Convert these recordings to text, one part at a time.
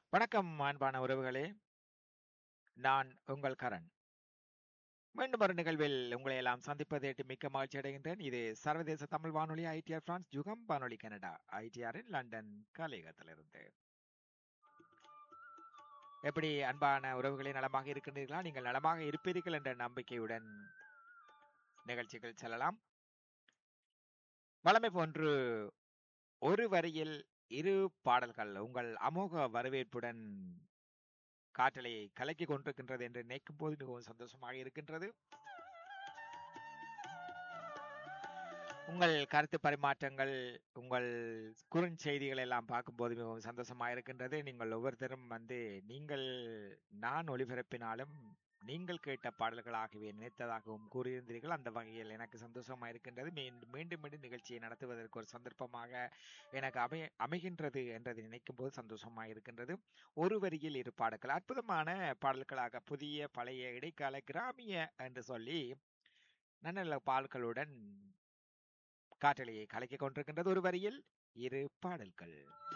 வணக்கம் அன்பான உறவுகளே நான் உங்கள் கரண் மீண்டும் ஒரு நிகழ்வில் உங்களை எல்லாம் சந்திப்பது எட்டு மிக்க மகிழ்ச்சி அடைகின்றேன் இது சர்வதேச தமிழ் வானொலி ஐடிஆர் பிரான்ஸ் யுகம் வானொலி கனடா ஐடிஆரின் லண்டன் கலையகத்திலிருந்து எப்படி அன்பான உறவுகளே நலமாக இருக்கின்றீர்களா நீங்கள் நலமாக இருப்பீர்கள் என்ற நம்பிக்கையுடன் நிகழ்ச்சிகள் செல்லலாம் வளமை போன்று ஒரு வரியில் இரு பாடல்கள் உங்கள் அமோக வரவேற்புடன் காற்றலையை கலக்கி கொண்டிருக்கின்றது என்று நினைக்கும் போது மிகவும் சந்தோஷமாக இருக்கின்றது உங்கள் கருத்து பரிமாற்றங்கள் உங்கள் குறுஞ்செய்திகள் எல்லாம் பார்க்கும்போது மிகவும் சந்தோஷமாக இருக்கின்றது நீங்கள் ஒவ்வொருத்தரும் வந்து நீங்கள் நான் ஒளிபரப்பினாலும் நீங்கள் கேட்ட பாடல்களாகவே நினைத்ததாகவும் கூறியிருந்தீர்கள் அந்த வகையில் எனக்கு சந்தோஷமாக இருக்கின்றது மீண்டும் மீண்டும் மீண்டும் நிகழ்ச்சியை நடத்துவதற்கு ஒரு சந்தர்ப்பமாக எனக்கு அமை அமைகின்றது என்றதை நினைக்கும் போது சந்தோஷமாக இருக்கின்றது ஒரு வரியில் இரு பாடல்கள் அற்புதமான பாடல்களாக புதிய பழைய இடைக்கால கிராமிய என்று சொல்லி நல்ல பாடல்களுடன் காற்றலையை கலக்கிக் கொண்டிருக்கின்றது ஒரு வரியில் இரு பாடல்கள்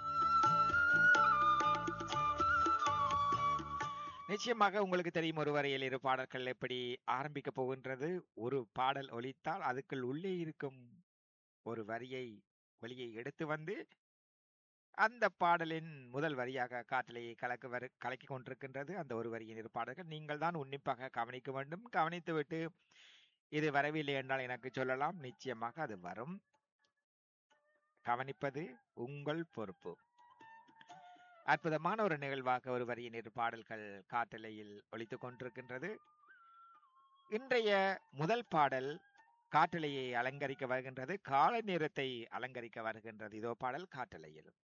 நிச்சயமாக உங்களுக்கு தெரியும் ஒரு வரையில் இரு பாடல்கள் எப்படி ஆரம்பிக்க போகின்றது ஒரு பாடல் ஒலித்தால் அதுக்குள் உள்ளே இருக்கும் ஒரு வரியை வெளியை எடுத்து வந்து அந்த பாடலின் முதல் வரியாக காற்றலையை கலக்க வரு கலக்கி கொண்டிருக்கின்றது அந்த ஒரு வரியின் இரு பாடல்கள் நீங்கள் தான் உன்னிப்பாக கவனிக்க வேண்டும் கவனித்துவிட்டு இது வரவில்லை என்றால் எனக்கு சொல்லலாம் நிச்சயமாக அது வரும் கவனிப்பது உங்கள் பொறுப்பு அற்புதமான ஒரு நிகழ்வாக ஒரு வரியின் இரு பாடல்கள் காட்டலையில் ஒழித்துக் கொண்டிருக்கின்றது இன்றைய முதல் பாடல் காட்டலையை அலங்கரிக்க வருகின்றது கால நேரத்தை அலங்கரிக்க வருகின்றது இதோ பாடல் காட்டலையில்